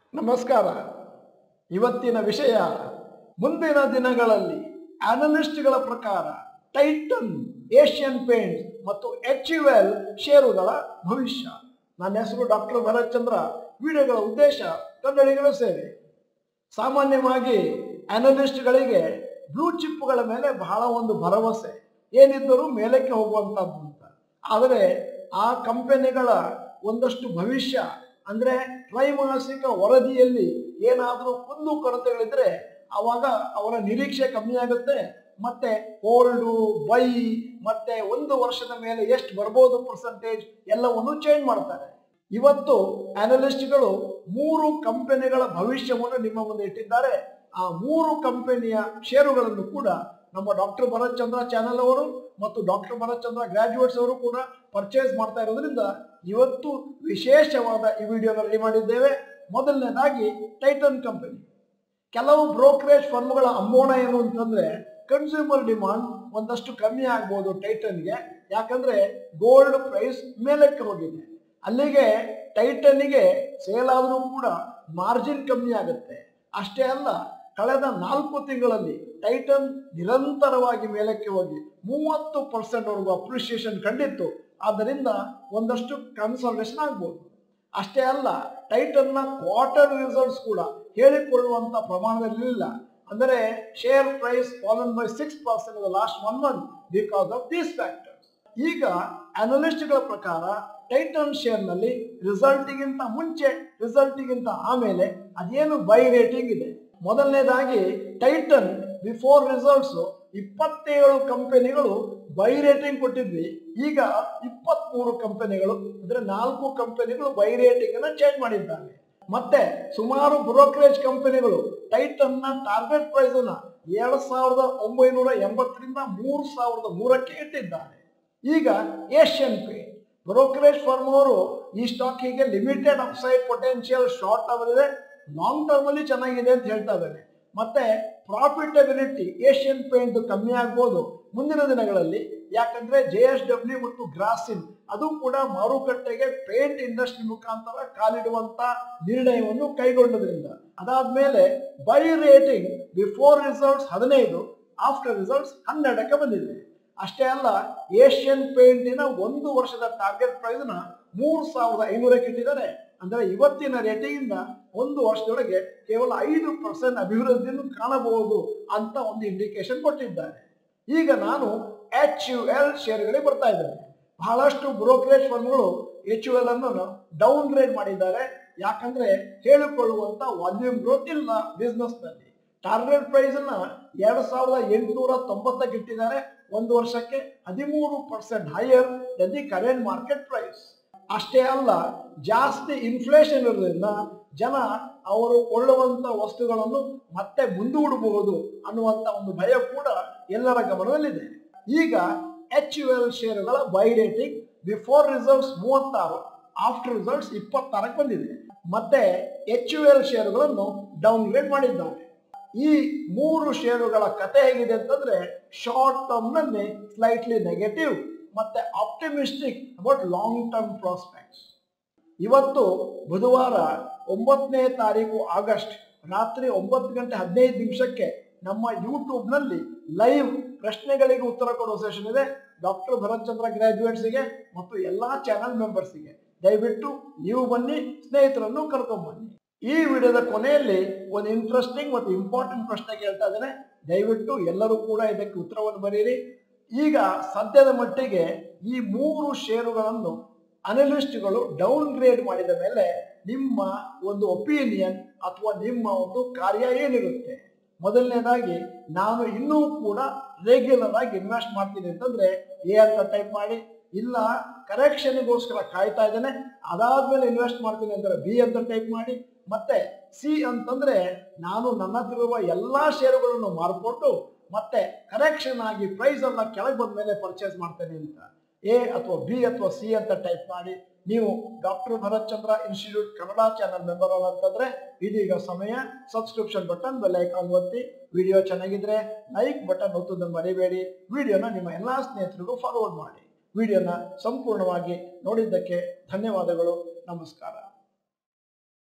ನಮಸ್ಕಾರ ಇವತ್ತಿನ ವಿಷಯ ಮುಂದಿನ ದಿನಗಳಲ್ಲಿ ಅನಲಿಸ್ಟ್ಗಳ ಪ್ರಕಾರ ಟೈಟನ್ ಏಷ್ಯನ್ ಪೇಂಟ್ಸ್ ಮತ್ತು ಎಚ್ ಯು ಎಲ್ ಷೇರುಗಳ ಭವಿಷ್ಯ ನನ್ನ ಹೆಸರು ಡಾಕ್ಟರ್ ಭರತ್ ಚಂದ್ರ ವಿಡಿಯೋಗಳ ಉದ್ದೇಶ ಕನ್ನಡಿಗರ ಸೇವೆ ಸಾಮಾನ್ಯವಾಗಿ ಅನಲಿಸ್ಟ್ಗಳಿಗೆ ಬ್ಲೂ ಚಿಪ್ಗಳ ಮೇಲೆ ಬಹಳ ಒಂದು ಭರವಸೆ ಏನಿದ್ದರೂ ಮೇಲಕ್ಕೆ ಹೋಗುವಂಥದ್ದು ಅಂತ ಆದರೆ ಆ ಕಂಪನಿಗಳ ಒಂದಷ್ಟು ಭವಿಷ್ಯ ಅಂದ್ರೆ ತ್ರೈಮಾಸಿಕ ವರದಿಯಲ್ಲಿ ಏನಾದರೂ ಕುಂದು ಕೊರತೆಗಳಿದ್ರೆ ಅವಾಗ ಅವರ ನಿರೀಕ್ಷೆ ಕಮ್ಮಿ ಆಗುತ್ತೆ ಮತ್ತೆ ಹೋಲ್ಡು ಬೈ ಮತ್ತೆ ಒಂದು ವರ್ಷದ ಮೇಲೆ ಎಷ್ಟು ಬರ್ಬೋದು ಪರ್ಸೆಂಟೇಜ್ ಎಲ್ಲವನ್ನು ಚೇಂಜ್ ಮಾಡ್ತಾರೆ ಇವತ್ತು ಅನಲಿಸ್ಟ್ಗಳು ಮೂರು ಕಂಪನಿಗಳ ಭವಿಷ್ಯವನ್ನು ನಿಮ್ಮ ಮುಂದೆ ಇಟ್ಟಿದ್ದಾರೆ ಆ ಮೂರು ಕಂಪನಿಯ ಷೇರುಗಳನ್ನು ಕೂಡ ನಮ್ಮ ಡಾಕ್ಟರ್ ಭರತ್ ಚಂದ್ರ ಚಾನೆಲ್ ಅವರು ಮತ್ತು ಡಾಕ್ಟರ್ ಭರತ್ ಚಂದ್ರ ಗ್ರಾಜುಯೇಟ್ಸ್ ಅವರು ಕೂಡ ಪರ್ಚೇಸ್ ಮಾಡ್ತಾ ಇರೋದ್ರಿಂದ ಇವತ್ತು ವಿಶೇಷವಾದ ಈ ವಿಡಿಯೋನ ರೆಡಿ ಮಾಡಿದ್ದೇವೆ ಮೊದಲನೇದಾಗಿ ಟೈಟನ್ ಕಂಪನಿ ಕೆಲವು ಬ್ರೋಕರೇಜ್ ಫರ್ಮ್ಗಳ ಅಂಬೋಣ ಏನು ಅಂತಂದ್ರೆ ಕನ್ಸ್ಯೂಮರ್ ಡಿಮಾಂಡ್ ಒಂದಷ್ಟು ಕಮ್ಮಿ ಆಗ್ಬೋದು ಟೈಟನ್ಗೆ ಯಾಕಂದ್ರೆ ಗೋಲ್ಡ್ ಪ್ರೈಸ್ ಮೇಲಕ್ಕೆ ಹೋಗಿದೆ ಅಲ್ಲಿಗೆ ಟೈಟನ್ಗೆ ಸೇಲ್ ಆದರೂ ಕೂಡ ಮಾರ್ಜಿನ್ ಕಮ್ಮಿ ಆಗುತ್ತೆ ಅಷ್ಟೇ ಅಲ್ಲ ಕಳೆದ ನಾಲ್ಕು ತಿಂಗಳಲ್ಲಿ ಟೈಟನ್ ನಿರಂತರವಾಗಿ ಮೇಲಕ್ಕೆ ಹೋಗಿ ಮೂವತ್ತು ಪರ್ಸೆಂಟ್ ವರೆಗೂ ಅಪ್ರಿಸಿಯೇಷನ್ ಕಂಡಿತ್ತು ಆದ್ದರಿಂದ ಒಂದಷ್ಟು ಕನ್ಸಲ್ಟೇಷನ್ ಆಗ್ಬೋದು ಅಷ್ಟೇ ಅಲ್ಲ ಟೈಟನ್ನ ಕ್ವಾರ್ಟರ್ ರಿಸಲ್ಟ್ಸ್ ಕೂಡ ಹೇಳಿಕೊಳ್ಳುವಂತ ಪ್ರಮಾಣದಲ್ಲಿಲ್ಲ ಅಂದರೆ share price fallen by six percent last one month because of these factors ಈಗ ಅನಲಿಸ್ಟ್ಗಳ ಪ್ರಕಾರ ಟೈಟನ್ ಶೇರ್ನಲ್ಲಿ ರಿಸಲ್ಟಿಗಿಂತ ಮುಂಚೆ ರಿಸಲ್ಟಿಗಿಂತ ಆಮೇಲೆ ಅದೇನು ಬೈ ರೇಟಿಂಗ್ ಇದೆ ಮೊದಲನೇದಾಗಿ ಟೈಟನ್ ಬಿಫೋರ್ ರಿಸಲ್ಟ್ಸ್ ಇಪ್ಪತ್ತೇಳು ಕಂಪನಿಗಳು ಬೈ ರೇಟಿಂಗ್ ಕೊಟ್ಟಿದ್ವಿ ಈಗ ಇಪ್ಪತ್ಮೂರು ಕಂಪನಿಗಳು ಅಂದ್ರೆ ನಾಲ್ಕು ಕಂಪನಿಗಳು ಬೈ ರೇಟಿಂಗ್ ಅನ್ನ ಚೇಂಜ್ ಮಾಡಿದ್ದಾರೆ ಮತ್ತೆ ಸುಮಾರು ಬ್ರೋಕರೇಜ್ ಕಂಪನಿಗಳು ಟೈಟನ್ ನ ಟಾರ್ಗೆಟ್ ಪ್ರೈಸ್ ಅನ್ನ ಎರಡ್ ಸಾವಿರದ ಒಂಬೈನೂರ ಎಂಬತ್ತರಿಂದ ಮೂರು ಸಾವಿರದ ಮೂರಕ್ಕೆ ಇಟ್ಟಿದ್ದಾರೆ ಈಗ ಏಷ್ಯನ್ ಪೇ ಬ್ರೋಕರೇಜ್ ಫರ್ಮ್ ಅವರು ಈ ಸ್ಟಾಕಿಗೆ limited upside potential short term ಇದೆ ಲಾಂಗ್ ಟರ್ಮ್ ಅಲ್ಲಿ ಚೆನ್ನಾಗಿದೆ ಅಂತ ಹೇಳ್ತಾ ಇದ್ದಾರೆ ಮತ್ತೆ ಪ್ರಾಫಿಟಬಿಲಿಟಿ ಏಷ್ಯನ್ ಪೇಂಟ್ ಕಮ್ಮಿ ಆಗ್ಬೋದು ಮುಂದಿನ ದಿನಗಳಲ್ಲಿ ಯಾಕಂದ್ರೆ ಜೆ ಎಸ್ ಡಬ್ಲ್ಯೂ ಮತ್ತು ಗ್ರಾಸಿನ್ ಅದು ಕೂಡ ಮಾರುಕಟ್ಟೆಗೆ ಪೇಂಟ್ ಇಂಡಸ್ಟ್ರಿ ಮುಖಾಂತರ ಕಾಲಿಡುವಂತ ನಿರ್ಣಯವನ್ನು ಕೈಗೊಂಡದ್ರಿಂದ ಅದಾದ್ಮೇಲೆ ಬೈ ರೇಟಿಂಗ್ ಬಿಫೋರ್ ರಿಸಲ್ಟ್ಸ್ ಹದಿನೈದು ಆಫ್ಟರ್ ರಿಸಲ್ಟ್ಸ್ ಹನ್ನೆರಡಕ್ಕೆ ಬಂದಿದೆ ಅಷ್ಟೇ ಅಲ್ಲ ಏಷ್ಯನ್ ಪೇಂಟಿನ ಒಂದು ವರ್ಷದ ಟಾರ್ಗೆಟ್ ಪ್ರೈಸ್ ನ ಮೂರ್ ಸಾವಿರದ ಐನೂರಕ್ಕೆ ಇಟ್ಟಿದ್ದಾರೆ ಅಂದ್ರೆ ಇವತ್ತಿನ ರೇಟಿಂಗ್ ಇಂದ ಒಂದು ವರ್ಷದೊಳಗೆ ಕೇವಲ ಐದು ಪರ್ಸೆಂಟ್ ಅಭಿವೃದ್ಧಿಯನ್ನು ಕಾಣಬಹುದು ಅಂತ ಒಂದು ಇಂಡಿಕೇಶನ್ ಕೊಟ್ಟಿದ್ದಾರೆ ಈಗ ನಾನು ಎಚ್ ಯು ಎಲ್ ಶೇರ್ಗಳಿಗೆ ಬರ್ತಾ ಇದ್ದೇನೆ ಬಹಳಷ್ಟು ಬ್ರೋಕರೇಜ್ ಫರ್ಮ್ಗಳು ಎಚ್ ಯು ಎಲ್ ಅನ್ನು ಡೌನ್ ಗ್ರೇಡ್ ಮಾಡಿದ್ದಾರೆ ಯಾಕಂದ್ರೆ ಹೇಳಿಕೊಳ್ಳುವಂತ ವಾಲ್ಯೂಮ್ ಗ್ರೋತ್ ಇಲ್ಲ ಬಿಸ್ನೆಸ್ ನಲ್ಲಿ ಟಾರ್ಗೆಟ್ ಪ್ರೈಸ್ ಅನ್ನ ಎರಡ್ ಸಾವಿರದ ಎಂಟುನೂರ ತೊಂಬತ್ತಕ್ಕೆ ಇಟ್ಟಿದ್ದಾರೆ ಒಂದು ವರ್ಷಕ್ಕೆ ಹದಿಮೂರು percent higher than the current market price ಅಷ್ಟೇ ಅಲ್ಲ ಜಾಸ್ತಿ ಇನ್ಫ್ಲೇಷನ್ ಇರೋದ್ರಿಂದ ಜನ ಅವರು ಕೊಳ್ಳುವಂತ ವಸ್ತುಗಳನ್ನು ಮತ್ತೆ ಮುಂದೂಡಬಹುದು ಅನ್ನುವಂತ ಒಂದು ಭಯ ಕೂಡ ಎಲ್ಲರ ಗಮನದಲ್ಲಿದೆ ಈಗ ಎಚ್ ಯು ಎಲ್ ಶೇರುಗಳ ಬೈ ರೇಟಿಂಗ್ ಬಿಫೋರ್ ರಿಸಲ್ಟ್ಸ್ ಮೂವತ್ತಾರು ಆಫ್ಟರ್ ರಿಸಲ್ಟ್ಸ್ ಇಪ್ಪತ್ತಾರಕ್ಕೆ ಬಂದಿದೆ ಮತ್ತೆ ಎಚ್ ಯು ಎಲ್ ಶೇರುಗಳನ್ನು ಡೌನ್ ಗ್ರೇಡ್ ಮಾಡಿದ್ದಾರೆ ಈ ಮೂರು ಷೇರುಗಳ ಕತೆ ಹೇಗಿದೆ ಅಂತಂದ್ರೆ ಶಾರ್ಟ್ ಟರ್ಮ್ ನಲ್ಲಿ ಸ್ಲೈಟ್ಲಿ ನೆಗೆಟಿವ್ ಮತ್ತೆ optimistic about long term prospects ಇವತ್ತು ಬುಧವಾರ ಒಂಬತ್ತನೇ ತಾರೀಕು ಆಗಸ್ಟ್ ರಾತ್ರಿ ಒಂಬತ್ತು ಗಂಟೆ ಹದಿನೈದು ನಿಮಿಷಕ್ಕೆ ನಮ್ಮ ಯೂಟ್ಯೂಬ್ ನಲ್ಲಿ ಲೈವ್ ಪ್ರಶ್ನೆಗಳಿಗೆ ಉತ್ತರ ಕೊಡುವ ಸೆಷನ್ ಇದೆ ಡಾಕ್ಟರ್ ಭರತ್ ಚಂದ್ರ ಗ್ರಾಜುಯೇಟ್ಸ್ಗೆ ಮತ್ತು ಎಲ್ಲಾ ಚಾನೆಲ್ ಮೆಂಬರ್ಸ್ಗೆ ದಯವಿಟ್ಟು ನೀವು ಬನ್ನಿ ಸ್ನೇಹಿತರನ್ನು ಕರ್ಕೊಂಡ್ ಬನ್ನಿ ಈ ವಿಡಿಯೋದ ಕೊನೆಯಲ್ಲಿ ಒಂದು ಇಂಟ್ರೆಸ್ಟಿಂಗ್ ಮತ್ತು ಇಂಪಾರ್ಟೆಂಟ್ ಪ್ರಶ್ನೆ ಕೇಳ್ತಾ ಇದ್ದೇನೆ ದಯವಿಟ್ಟು ಎಲ್ಲರೂ ಕೂಡ ಇದಕ್ಕೆ ಉತ್ತರವನ್ನು ಬರೀರಿ ಈಗ ಸದ್ಯದ ಮಟ್ಟಿಗೆ ಈ ಮೂರು ಷೇರುಗಳನ್ನು ಅನಲಿಸ್ಟ್ಗಳು ಡೌನ್ ಗ್ರೇಡ್ ಮಾಡಿದ ಮೇಲೆ ನಿಮ್ಮ ಒಂದು ಒಪಿನಿಯನ್ ಅಥವಾ ನಿಮ್ಮ ಒಂದು ಕಾರ್ಯ ಏನಿರುತ್ತೆ ಮೊದಲನೇದಾಗಿ ನಾನು ಇನ್ನೂ ಕೂಡ ರೆಗ್ಯುಲರ್ ಆಗಿ ಇನ್ವೆಸ್ಟ್ ಮಾಡ್ತೀನಿ ಅಂತಂದ್ರೆ ಎ ಅಂತ ಟೈಪ್ ಮಾಡಿ ಇಲ್ಲ ಕರೆಕ್ಷನ್ಗೋಸ್ಕರ ಕಾಯ್ತಾ ಇದ್ದೇನೆ ಅದಾದ್ಮೇಲೆ ಇನ್ವೆಸ್ಟ್ ಮಾಡ್ತೀನಿ ಅಂದ್ರೆ ಬಿ ಅಂತ ಟೈಪ್ ಮಾಡಿ ಮತ್ತೆ ಸಿ ಅಂತಂದ್ರೆ ನಾನು ನನ್ನ ಹತ್ರ ಇರುವ ಎಲ್ಲಾ ಷೇರುಗಳನ್ನು ಮಾರ್ಕೊಂಡು ಮತ್ತೆ ಕರೆಕ್ಷನ್ ಆಗಿ ಪ್ರೈಸ್ ಎಲ್ಲ ಕೆಳಗೆ ಬಂದ ಮೇಲೆ ಪರ್ಚೇಸ್ ಮಾಡ್ತೇನೆ ಅಂತ ಎ ಅಥವಾ ಬಿ ಅಥವಾ ಸಿ ಅಂತ ಟೈಪ್ ಮಾಡಿ ನೀವು doctor Bharat Chandra institute Kannada channel member ಅಂತಂದ್ರೆ ಇದೀಗ ಸಮಯ ಸಬ್ಸ್ಕ್ರಿಪ್ಷನ್ ಬಟನ್ ಬೆಲ್ ಐಕಾನ್ ಒತ್ತಿ ವಿಡಿಯೋ ಚೆನ್ನಾಗಿದ್ರೆ ಲೈಕ್ ಬಟನ್ ಒತ್ತುವುದನ್ನು ಮರಿಬೇಡಿ ವಿಡಿಯೋನ ನಿಮ್ಮ ಎಲ್ಲಾ ಸ್ನೇಹಿತರಿಗೂ ಫಾರ್ವರ್ಡ್ ಮಾಡಿ ವಿಡಿಯೋನ ಸಂಪೂರ್ಣವಾಗಿ ನೋಡಿದ್ದಕ್ಕೆ ಧನ್ಯವಾದಗಳು ನಮಸ್ಕಾರ